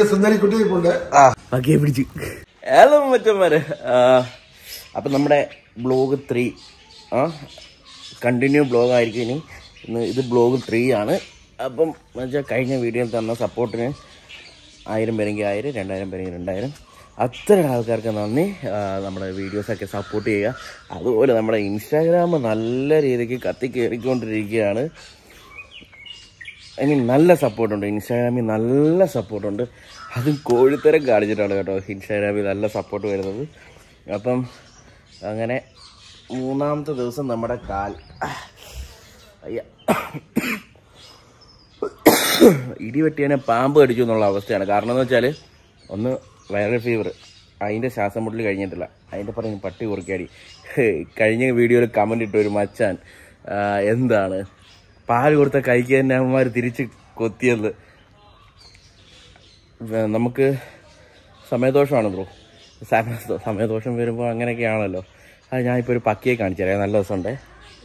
ഒരു സുന്ദരി കുട്ടി ഇരിപ്പുണ്ട് ആ പക്കിയെ പിടിച്ചു ഹലോ മച്ചന്മാരെ അപ്പം നമ്മുടെ ബ്ലോഗ് ത്രീ ആ കണ്ടിന്യൂ ബ്ലോഗ് ആയിരിക്കും ഇനി ഇന്ന് ഇത് ബ്ലോഗ് ത്രീ ആണ് അപ്പം എന്നുവെച്ചാൽ കഴിഞ്ഞ വീഡിയോയിൽ തന്ന സപ്പോർട്ടിന് ആയിരം പേരെങ്കിൽ ആയിരം രണ്ടായിരം പേരെങ്കിൽ രണ്ടായിരം അത്ര ആൾക്കാർക്ക് നന്ദി ആ, നമ്മുടെ വീഡിയോസൊക്കെ സപ്പോർട്ട് ചെയ്യുക അതുപോലെ നമ്മുടെ ഇൻസ്റ്റാഗ്രാം നല്ല രീതിക്ക് കത്തി കയറിക്കൊണ്ടിരിക്കുകയാണ് ഇനി നല്ല സപ്പോർട്ടുണ്ട് ഇൻസ്റ്റാഗ്രാമിൽ നല്ല സപ്പോർട്ടുണ്ട് അതും കോഴിത്തരം കാണിച്ചിട്ടാണ് കേട്ടോ ഇൻസ്റ്റാഗ്രാമിൽ നല്ല സപ്പോർട്ട് വരുന്നത് അപ്പം അങ്ങനെ മൂന്നാമത്തെ ദിവസം നമ്മുടെ കാൽ അയ്യ ഇടി വെട്ടിയതിനെ പാമ്പ് കടിച്ചു എന്നുള്ള അവസ്ഥയാണ് കാരണം എന്ന് വെച്ചാൽ ഒന്ന് വൈറൽ ഫീവർ അതിൻ്റെ ശ്വാസം മുട്ടൽ കഴിഞ്ഞിട്ടില്ല അതിൻ്റെ പറഞ്ഞ് പട്ടി കുറുക്കിയാടി കഴിഞ്ഞ വീഡിയോയിൽ കമൻ്റ് ഇട്ട ഒരു മച്ചാൻ ആ, എന്താണ് പാല് കൊടുത്ത കൈക്ക് തന്നെ അമ്മമാർ തിരിച്ച് കൊത്തിയത് വേ- നമുക്ക് സമയദോഷമാണ് ബ്രോ സമയ സമയദോഷം വരുമ്പോൾ അങ്ങനെയൊക്കെയാണല്ലോ അത് ഞാനിപ്പോൾ ഒരു പക്കിയെ കാണിച്ചു തരാം നല്ല ദിവസമുണ്ടേ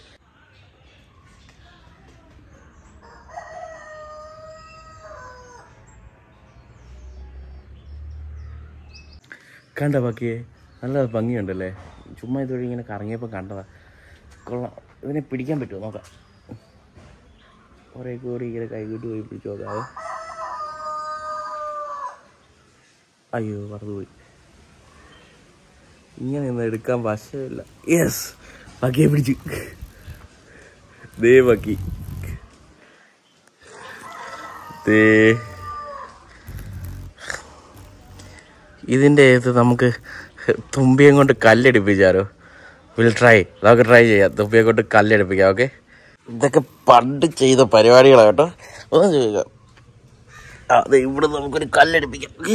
കണ്ട പക്കിയെ നല്ല ഭംഗിയുണ്ടല്ലേ ചുമ്മാ ഇതുവഴി ഇങ്ങനെ കറങ്ങിയപ്പോൾ കണ്ടതാ കൊള്ളാം ഇതിനെ പിടിക്കാൻ പറ്റുമോ നോക്കാം കുറേ കൂടി ഇങ്ങനെ കൈകൂട്ടി പോയി പിടിച്ചു നോക്കാതെ അയ്യോ മറന്നുപോയി ഇങ്ങനെ ഒന്നും എടുക്കാൻ വശമില്ല യെസ് പക്കിയെ പിടിച്ചു ദേ പക്കി ദേ ഇതിൻ്റെ ഇത് നമുക്ക് തുമ്പിയും കൊണ്ട് കല്ലടിപ്പിച്ചാലോ വിൽ ട്രൈ നമുക്ക് ട്രൈ ചെയ്യാം തുമ്പിയെ കൊണ്ട് കല്ലടിപ്പിക്കാം ഓക്കെ ഇതൊക്കെ പണ്ട് ചെയ്ത പരിപാടികളാണ് കേട്ടോ ഒന്ന് ചോദിക്കാം അതെ ഇവിടെ നമുക്കൊരു കല്ലടിപ്പിക്കാം ഓക്കെ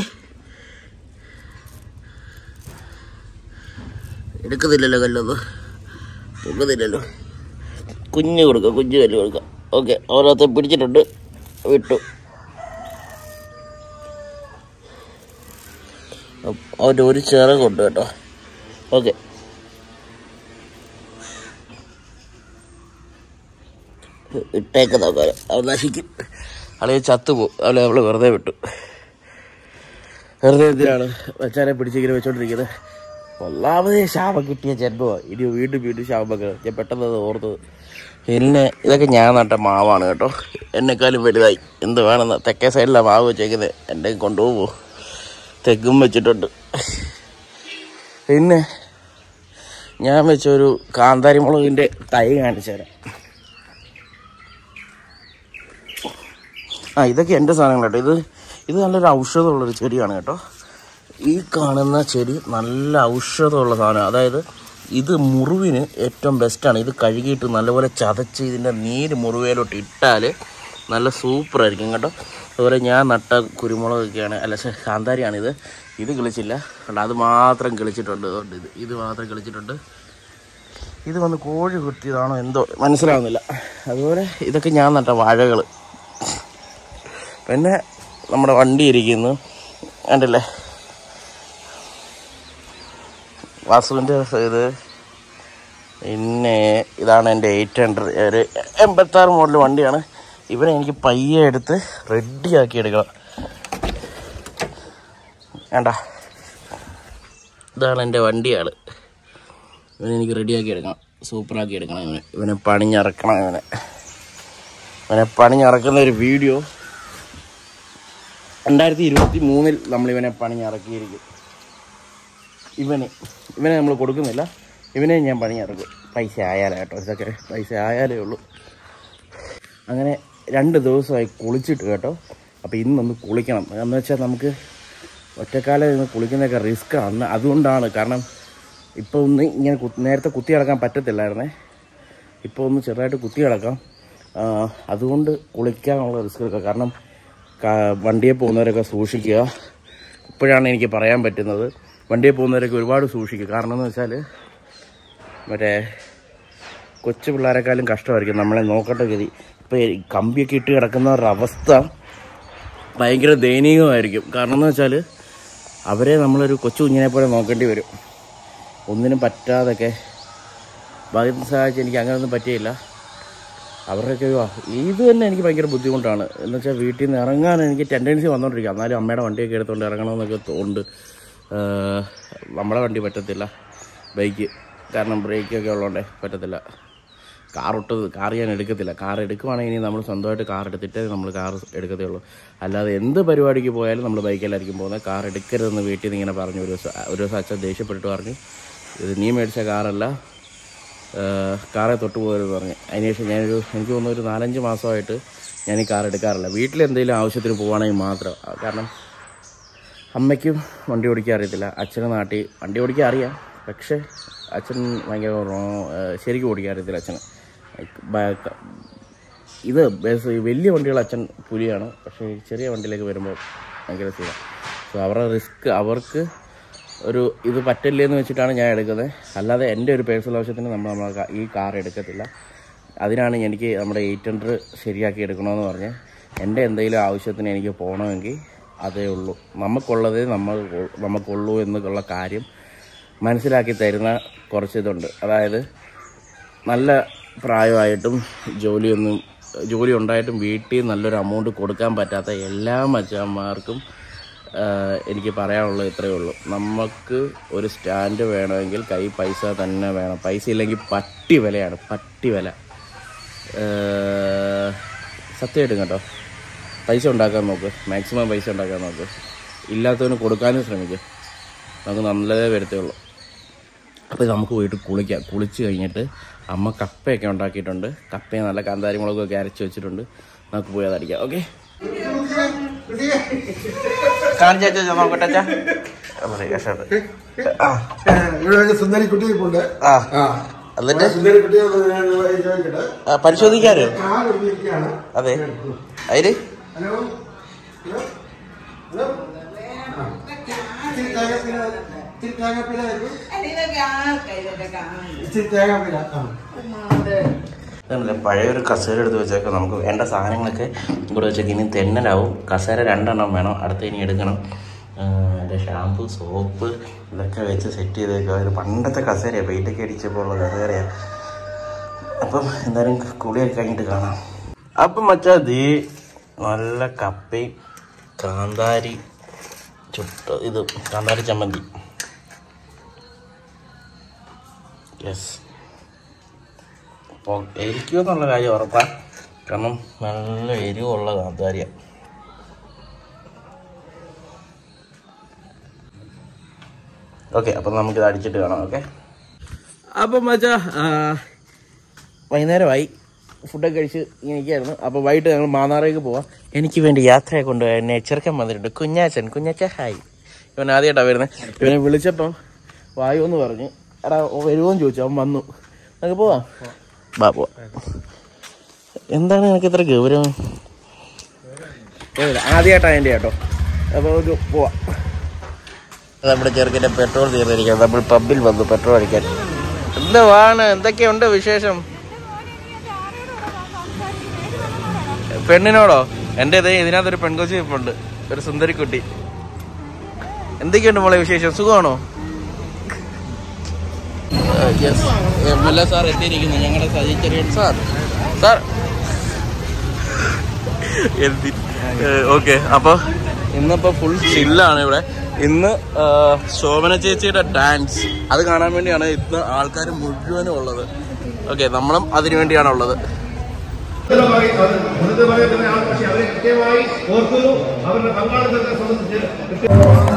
എടുക്കുന്നില്ലല്ലോ കല്ലൊന്നും എടുക്കുന്നില്ലല്ലോ കുഞ്ഞ് കൊടുക്കാം കുഞ്ഞ് കല്ല് കൊടുക്കാം ഓക്കെ ഓരോരുത്തർ പിടിച്ചിട്ടുണ്ട് വിട്ടു അവൻ്റെ ഒരു ചിറകുണ്ട് കേട്ടോ ഓക്കെ ഇട്ടേക്ക് നോക്കാം അവൻ നശിക്കും അല്ലെങ്കിൽ ചത്തുപോകും അവളെ നമ്മൾ വെറുതെ വിട്ടു വെറുതെ എന്തിനാണ് വെച്ചാലെ പിടിച്ചിങ്ങനെ വെച്ചോണ്ടിരിക്കുന്നത് ഒന്നാമതേ ശാപം കിട്ടിയ ജന്മമാണ് ഇനി വീണ്ടും വീണ്ടും ശാപം വെക്കണം ഞാൻ പെട്ടെന്ന് അത് ഓർത്തത് പിന്നെ ഇതൊക്കെ ഞാൻ നട്ട മാവാണ് കേട്ടോ എന്നെക്കാളും വലുതായി എന്ത് വേണമെന്ന് തെക്കേ സൈഡിലാണ് മാവ് വെച്ചേക്കുന്നത് എന്നെ കൊണ്ടുപോകുമോ തെങ്ങും വെച്ചിട്ടുണ്ട് പിന്നെ ഞാൻ വെച്ചൊരു കാന്താരി മുളകിൻ്റെ തൈ കാണിച്ചു തരാം ആ ഇതൊക്കെ എൻ്റെ സാധനങ്ങൾ കേട്ടോ ഇത് ഇത് നല്ലൊരു ഔഷധമുള്ളൊരു ചെടിയാണ് കേട്ടോ ഈ കാണുന്ന ചെടി നല്ല ഔഷധമുള്ള സാധനം അതായത് ഇത് മുറിവിന് ഏറ്റവും ബെസ്റ്റാണ് ഇത് കഴുകിയിട്ട് നല്ലപോലെ ചതച്ച് ഇതിൻ്റെ നീര് മുറിവേലോട്ട് ഇട്ടാൽ നല്ല സൂപ്പറായിരിക്കും കേട്ടോ അതുപോലെ ഞാൻ നട്ട കുരുമുളകൊക്കെയാണ് അല്ല ശ്ശെ, കാന്താരിയാണിത് ഇത് കിളിച്ചില്ല കണ്ടോ അത് മാത്രം കിളിച്ചിട്ടുണ്ട് അതുകൊണ്ട് ഇത് ഇത് മാത്രം കിളിച്ചിട്ടുണ്ട് ഇത് വന്ന് കോഴി കുത്തിയതാണോ എന്തോ മനസ്സിലാവുന്നില്ല അതുപോലെ ഇതൊക്കെ ഞാൻ നട്ട വാഴകൾ പിന്നെ നമ്മുടെ വണ്ടി ഇരിക്കുന്നു കണ്ടില്ലേ വാസുവിൻ്റെ ഇത് പിന്നെ ഇതാണ് എൻ്റെ എയ്റ്റ് ഹൺഡ്രഡ് ഒരു എൺപത്താറ് മോഡൽ വണ്ടിയാണ് ഇവനെ എനിക്ക് പയ്യെ എടുത്ത് റെഡിയാക്കി എടുക്കണം വേണ്ട ഇതാണ് എൻ്റെ വണ്ടിയാണ് ഇവനെ എനിക്ക് റെഡിയാക്കി എടുക്കണം സൂപ്പറാക്കി എടുക്കണം ഇവനെ ഇവനെ പണിഞ്ഞിറക്കണം ഇവനെ ഇവനെ പണിഞ്ഞിറക്കുന്ന ഒരു വീഡിയോ രണ്ടായിരത്തി ഇരുപത്തി മൂന്നിൽ നമ്മളിവനെ പണിഞ്ഞിറക്കിയിരിക്കും ഇവന് ഇവനെ നമ്മൾ കൊടുക്കുന്നില്ല ഇവനെ ഞാൻ പണിഞ്ഞിറക്കും പൈസ ആയാലേ കേട്ടോ ഇതൊക്കെ പൈസ ആയാലേ ഉള്ളൂ അങ്ങനെ രണ്ട് ദിവസമായി കുളിച്ചിട്ട് കേട്ടോ അപ്പോൾ ഇന്നൊന്ന് കുളിക്കണം എന്ന് വെച്ചാൽ നമുക്ക് ഒറ്റക്കാലം ഇന്ന് കുളിക്കുന്നതൊക്കെ റിസ്ക്കാണ് അതുകൊണ്ടാണ് കാരണം ഇപ്പോൾ ഒന്ന് ഇങ്ങനെ കു- നേരത്തെ കുത്തി കിടക്കാൻ പറ്റത്തില്ലായിരുന്നേ ഇപ്പോൾ ഒന്ന് ചെറുതായിട്ട് കുത്തി കിടക്കാം ആ, അതുകൊണ്ട് കുളിക്കാനുള്ള റിസ്ക് എടുക്കുക കാരണം കാ- വണ്ടിയെ പോകുന്നവരൊക്കെ സൂക്ഷിക്കുക ഇപ്പോഴാണ് എനിക്ക് പറയാൻ പറ്റുന്നത് വണ്ടിയെ പോകുന്നവരൊക്കെ ഒരുപാട് സൂക്ഷിക്കുക കാരണം എന്ന് വെച്ചാൽ മറ്റേ കൊച്ചു പിള്ളേരെക്കാളും കഷ്ടമായിരിക്കും നമ്മളെ നോക്കട്ടെ ഗതി ഇപ്പോൾ ഈ കമ്പിയൊക്കെ ഇട്ട് കിടക്കുന്നവരുടെ അവസ്ഥ ഭയങ്കര ദയനീയമായിരിക്കും കാരണം എന്ന് വെച്ചാൽ അവരെ നമ്മളൊരു കൊച്ചു കുഞ്ഞിനെ പോലെ നോക്കേണ്ടി വരും ഒന്നിനും പറ്റാതൊക്കെ ഭാഗ്യത്തിന് സഹായിച്ച് എനിക്ക് അങ്ങനെയൊന്നും പറ്റിയില്ല അവരുടെയൊക്കെ വാ ഇത് തന്നെ എനിക്ക് ഭയങ്കര ബുദ്ധിമുട്ടാണ് എന്ന് വെച്ചാൽ വീട്ടിൽ നിന്ന് ഇറങ്ങാൻ എനിക്ക് ടെൻഡൻസി വന്നുകൊണ്ടിരിക്കുക എന്നാലും അമ്മയുടെ വണ്ടിയൊക്കെ എടുത്തുകൊണ്ട് ഇറങ്ങണമെന്നൊക്കെ തോന്നുന്നുണ്ട് ഏഹ്, നമ്മുടെ വണ്ടി പറ്റത്തില്ല ബൈക്ക് കാരണം ബ്രേക്കൊക്കെ ഉള്ളതുകൊണ്ട് പറ്റത്തില്ല കാർ ഒട്ട് കാർ ഞാൻ എടുക്കത്തില്ല കാർ എടുക്കുവാണെങ്കിൽ നമ്മൾ സ്വന്തമായിട്ട് കാർ എടുത്തിട്ടേ നമ്മൾ കാർ എടുക്കത്തേ ഉള്ളൂ അല്ലാതെ എന്ത് പരിപാടിക്ക് പോയാലും നമ്മൾ ബൈക്കിലായിരിക്കും പോകുന്നത് കാർ എടുക്കരുതെന്ന് വീട്ടിൽ നിന്ന് ഇങ്ങനെ പറഞ്ഞു ഒരു ദിവസം ഒരു ദിവസം അച്ഛൻ ദേഷ്യപ്പെട്ട് പറഞ്ഞു ഇത് നീ മേടിച്ച കാറല്ല ഏഹ് കാറെ തൊട്ട് പോകരുതെന്ന് പറഞ്ഞു അതിനുശേഷം ഞാനൊരു എനിക്ക് തോന്നുന്നു ഒരു നാലഞ്ച് മാസമായിട്ട് ഞാൻ ഈ കാർ എടുക്കാറില്ല വീട്ടിൽ എന്തെങ്കിലും ആവശ്യത്തിന് പോവുകയാണെങ്കിൽ മാത്രം ആ, കാരണം അമ്മയ്ക്കും വണ്ടി ഓടിക്കാൻ അറിയത്തില്ല അച്ഛന് നാട്ടിൽ വണ്ടി ഓടിക്കാൻ അറിയാം പക്ഷേ അച്ഛൻ ഭയങ്കര റോ- ഏഹ് ശരിക്കും ഓടിക്കാൻ അറിയത്തില്ല അച്ഛന് ബ- ഇത് ബസ് വലിയ വണ്ടികൾ അച്ഛൻ പുലിയാണ് പക്ഷേ ഈ ചെറിയ വണ്ടിയിലേക്ക് വരുമ്പോൾ ഭയങ്കര സീനാണ് സോ അവരുടെ റിസ്ക് അവർക്ക് ഒരു ഇത് പറ്റില്ലേ എന്ന് വെച്ചിട്ടാണ് ഞാൻ എടുക്കുന്നത് അല്ലാതെ എൻ്റെ ഒരു പേഴ്സണൽ ആവശ്യത്തിന് നമ്മൾ നമ്മളെ കാ- ഈ കാർ എടുക്കത്തില്ല അതിനാണ് എനിക്ക് നമ്മുടെ എയ്റ്റ് ഹൺഡ്രഡ് ശരിയാക്കി എടുക്കണമെന്ന് പറഞ്ഞ് എൻ്റെ എന്തെങ്കിലും ആവശ്യത്തിന് എനിക്ക് പോകണമെങ്കിൽ അതേ ഉള്ളൂ നമുക്കുള്ളതേ നമ്മൾ നമുക്കുള്ളൂ എന്നുള്ള കാര്യം മനസ്സിലാക്കി തരുന്ന കുറച്ച് ഇതുണ്ട് അതായത് നല്ല പ്രായമായിട്ടും ജോലിയൊന്നും ജോലി ഉണ്ടായിട്ടും വീട്ടിൽ നല്ലൊരു എമൗണ്ട് കൊടുക്കാൻ പറ്റാത്ത എല്ലാ മച്ചന്മാർക്കും ആഹ്, എനിക്ക് പറയാനുള്ളത് ഇത്രയേ ഉള്ളൂ നമുക്ക് ഒരു സ്റ്റാൻഡ് വേണമെങ്കിൽ കൈ പൈസ തന്നെ വേണം പൈസ ഇല്ലെങ്കിൽ പട്ടി വിലയാണ് പട്ടി വില ആഹ്, സത്യമായിട്ടും കേട്ടോ പൈസ ഉണ്ടാക്കാൻ നോക്ക് മാക്സിമം പൈസ ഉണ്ടാക്കാൻ നോക്ക് ഇല്ലാത്തവന് കൊടുക്കാനും ശ്രമിക്കുക നമുക്ക് നല്ലതേ വരത്തുള്ളൂ അപ്പോൾ നമുക്ക് പോയിട്ട് കുളിക്കാം കുളിച്ച് കഴിഞ്ഞിട്ട് അമ്മ കപ്പയൊക്കെ ഉണ്ടാക്കിയിട്ടുണ്ട് കപ്പയും നല്ല കാന്താരി മുളകൊക്കെ അരച്ച് വെച്ചിട്ടുണ്ട് നമുക്ക് പോയി അതടിക്കാം ഓക്കെ കാണിച്ചാ നോക്കട്ടെ അച്ഛാ. അതെ, കഷായം. ആ ഇവിടെ ഒരു സുന്ദരി കുട്ടി ഇരിപ്പുണ്ട് ആ ആ എന്നിട്ട് സുന്ദരി കുട്ടി ഒന്ന് ഞാൻ ചോദിക്കട്ടെ ആ, പരിശോധിക്കാരോ കാർ ഉപയോഗിക്കുകയാണ് അതെ അതില് ഹലോ ഹലോ ഹലോ ആ. ഇച്ചിരി തേങ്ങാപ്പീല ഇച്ചിരി തേങ്ങാപ്പീല തരൂ. ഇതൊക്കെ ആർക്കാ ഇതൊക്കെ കാണുന്നത് ഇച്ചിരി തേങ്ങാപ്പീല ആ ഇതല്ലേ പഴയൊരു കസേര എടുത്ത് വെച്ചേക്കാം നമുക്ക് വേണ്ട സാധനങ്ങളൊക്കെ ഇവിടെ വെച്ചേക്ക് ഇനി തെന്നലാവും കസേര രണ്ടെണ്ണം വേണം അടുത്ത ഇനി എടുക്കണം എൻ്റെ ഷാമ്പു സോപ്പ് ഇതൊക്കെ വെച്ച് സെറ്റ് ചെയ്തേക്കുക ഇത് പണ്ടത്തെ കസേരയാണ് പെയിൻ്റൊക്കെ അടിച്ചപ്പോൾ ഉള്ള കസേരയാണ് അപ്പം എന്തായാലും കുളിയൊക്കെ കഴിഞ്ഞിട്ട് കാണാം അപ്പം മച്ചാ ദീ നല്ല കപ്പയും കാന്താരി ചുട്ട ഇത് കാന്താരി ചമ്മന്തി യെസ് അപ്പോൾ എരിക്കുമെന്നുള്ള കാര്യം ഉറപ്പാ കാരണം നല്ല എരിവുള്ള കാന്താരിയ ഓക്കെ അപ്പം നമുക്കിത് അടിച്ചിട്ട് കാണാം ഓക്കെ അപ്പം മച്ചാ വൈകുന്നേരമായി ഫുഡൊക്കെ കഴിച്ച് ഇങ്ങനെ ഇരിക്കുകയായിരുന്നു അപ്പോൾ വൈകിട്ട് ഞങ്ങൾ മാന്നാറേക്ക് പോവാം എനിക്ക് വേണ്ടി യാത്രയെ കൊണ്ട് എന്നെ ചെറുക്കൻ വന്നിട്ടുണ്ട് കുഞ്ഞാച്ചൻ കുഞ്ഞാച്ച ഹായ് ഇവൻ ആദ്യമായിട്ടാണ് വരുന്നത് ഇവനെ വിളിച്ചപ്പം വായു എന്ന് പറഞ്ഞു എടാ വരുമോന്ന് ചോദിച്ചു അവൻ വന്നു നമുക്ക് പോവാം ബാ പോവാം എന്താണ് നിനക്ക് ഇത്ര ഗൗരവം ആദ്യമായിട്ടാണ് എൻ്റെ കേട്ടോ അപ്പോൾ ഒരു പോവാം നമ്മുടെ ചെറുക്കൻ്റെ പെട്രോൾ തീർന്നിരിക്കാം നമ്മൾ പബ്ബിൽ വന്നു പെട്രോൾ അടിക്കാൻ എന്തുവാണ് എന്തൊക്കെയുണ്ട് വിശേഷം പെണ്ണിനോടോ എൻ്റെ ഇതേ ഇതിനകത്തൊരു പെൺകൊച്ചി ഇപ്പുണ്ട് ഒരു സുന്ദരിക്കുട്ടി എന്തൊക്കെയുണ്ട് മോളെ വിശേഷം സുഖമാണോ yes M L A sir എത്തിയിരിക്കുന്നു ഞങ്ങളുടെ സജി ചെറിയൻ സാർ സാർ എന്തി ഓക്കെ അപ്പോൾ ഇന്നിപ്പോൾ ഫുൾ ചില്ലാണ് ഇവിടെ ഇന്ന് ആ, ശോഭന ചേച്ചിയുടെ ഡാൻസ് അത് കാണാൻ വേണ്ടിയാണ് ഇന്ന് ആൾക്കാർ മുഴുവനും ഉള്ളത് ഓക്കെ നമ്മളും അതിനു വേണ്ടിയാണ് ഉള്ളത് ഗുരുതരമായി അവർ ഗുരുതരമായി തന്നെ ആണ് പക്ഷെ അവരെ കൃത്യമായി ഓർക്കുന്നു അവരുടെ പങ്കാളിത്തത്തെ സംബന്ധിച്ച്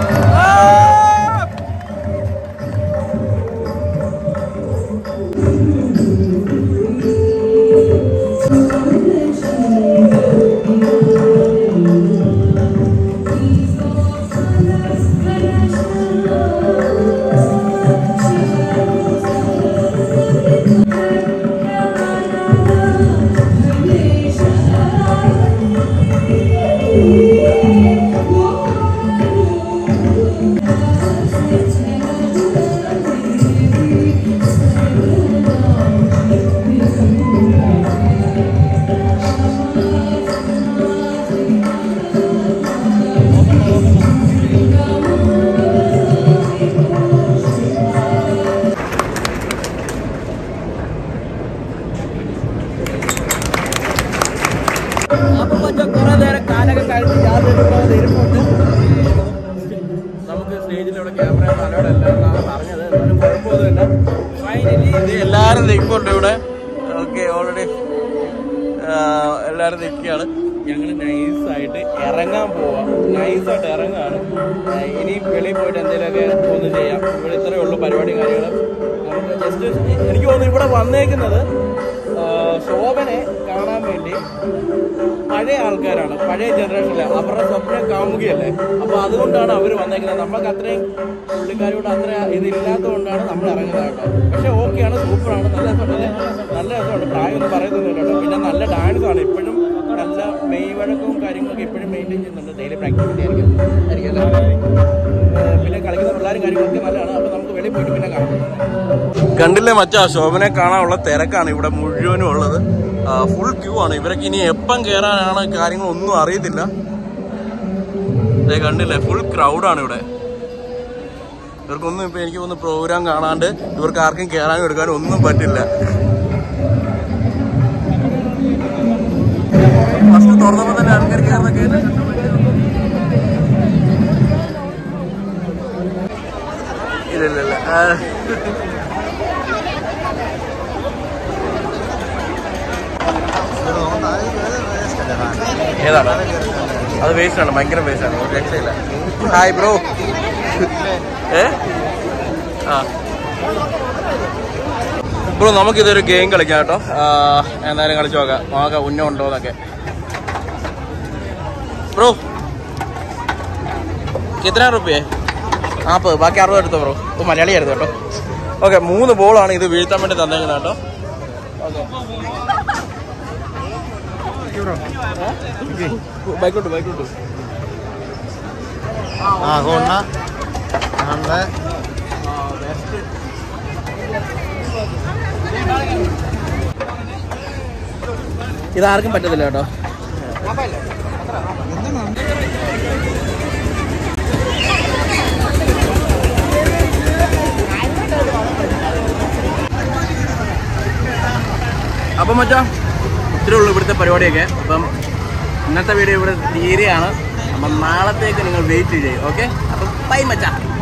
വേണ്ടിയിട്ട് ഇറങ്ങാൻ പോവാം നൈസായിട്ട് ഇറങ്ങുകയാണ് ഏഹ് ഇനി വെളിയിൽ പോയിട്ട് എന്തെങ്കിലുമൊക്കെ ഒന്ന് ചെയ്യാം ഇവിടെ ഇത്രയേ ഉള്ളൂ പരിപാടി കാര്യങ്ങൾ നമുക്ക് ജസ്റ്റ് എനിക്ക് തോന്നുന്നു ഇവിടെ വന്നേക്കുന്നത് ആഹ് ശോഭനെ കാണാൻ വേണ്ടി പഴയ ആൾക്കാരാണ് പഴയ ജനറേഷനിലെ അവരുടെ സ്വപ്ന കാമുകിയല്ലേ അപ്പൊ അതുകൊണ്ടാണ് അവർ വന്നേക്കുന്നത് നമുക്ക് അത്രയും പുള്ളിക്കാരോട് അത്ര ഇതില്ലാത്തതുകൊണ്ടാണ് നമ്മൾ ഇറങ്ങുന്നത് കേട്ടോ പക്ഷെ ഓക്കെയാണ് സൂപ്പറാണ് നല്ല രസമുണ്ട് നല്ല രസമുണ്ട് പ്രായമൊന്നും പറയുന്നില്ല കേട്ടോ പിന്നെ നല്ല ഡാൻസ് ആണ് ഇപ്പോഴും നല്ല മെയ് വഴക്കവും കാര്യങ്ങളൊക്കെ ഇപ്പോഴും മെയിൻറ്റെയിൻ ചെയ്യുന്നുണ്ട് ഡെയിലി പ്രാക്ടീസ് ആയിരിക്കും ആയിരിക്കും അല്ലേ ഏഹ് പിന്നെ കളിക്കുന്ന പിള്ളേരും കാര്യങ്ങളൊക്കെ നല്ലതാണ് അപ്പൊ നമുക്ക് വെളിയിൽ പോയിട്ട് പിന്നെ കാണാം കണ്ടില്ലേ മച്ചാ ശോഭനെ കാണാനുള്ള തിരക്കാണ് ഇവിടെ മുഴുവനും ഉള്ളത് ഫുൾ ക്യൂ ആണ് ഇവരൊക്കെ ഇനി എപ്പം കയറാനാണ് കാര്യങ്ങളൊന്നും അറിയത്തില്ല ദേ കണ്ടില്ലേ ഫുൾ ക്രൗഡാണ് ഇവിടെ ഇവർക്കൊന്നും ഇപ്പൊ എനിക്ക് തോന്നുന്നു പ്രോഗ്രാം കാണാണ്ട് ഇവർക്ക് ആർക്കും കയറാനും എടുക്കാനും ഒന്നും പറ്റില്ല ഫസ്റ്റ് തുറന്നപ്പോ തന്നെ ആൾക്കാർ കയറുന്ന കയറി ഇല്ല ഇല്ല ആ. ഏതാണ് അത് വേസ്റ്റ് ആണ് ഭയങ്കര വേസ്റ്റ് ആണ് ഒരു രക്ഷയില്ല ഹായ് ബ്രോ ഏ ആ ബ്രോ നമുക്കിതൊരു ഗെയിം കളിക്കാം കേട്ടോ ആ, എന്തായാലും കളിച്ചു നോക്കാം നോക്കാം ഉന്നം ഉണ്ടോ എന്നൊക്കെ ബ്രോ കിത്തന റുപ്യേ നാൽപ്പത് ബാക്കി അറുപത് എടുത്തോ ബ്രോ ഇപ്പോൾ മലയാളിയായിരുന്നു കേട്ടോ ഓക്കെ മൂന്ന് ബോളാണ് ഇത് വീഴ്ത്താൻ വേണ്ടി തന്നേക്കുന്നത് കേട്ടോ ബൈക്കോട്ട് ബൈക്കോട്ട് ആ കൊണ്ട നമ്മളെ ഇതാർക്കും പറ്റത്തില്ല കേട്ടോ അപ്പം മച്ചാ ഇത്രേ ഉള്ളൂ ഇവിടുത്തെ പരിപാടിയൊക്കെ അപ്പം ഇന്നത്തെ വീഡിയോ ഇവിടെ തീരെയാണ് അപ്പം നാളത്തേക്ക് നിങ്ങൾ വെയിറ്റ് ചെയ്യും ഓക്കെ അപ്പം ബൈ മച്ചാ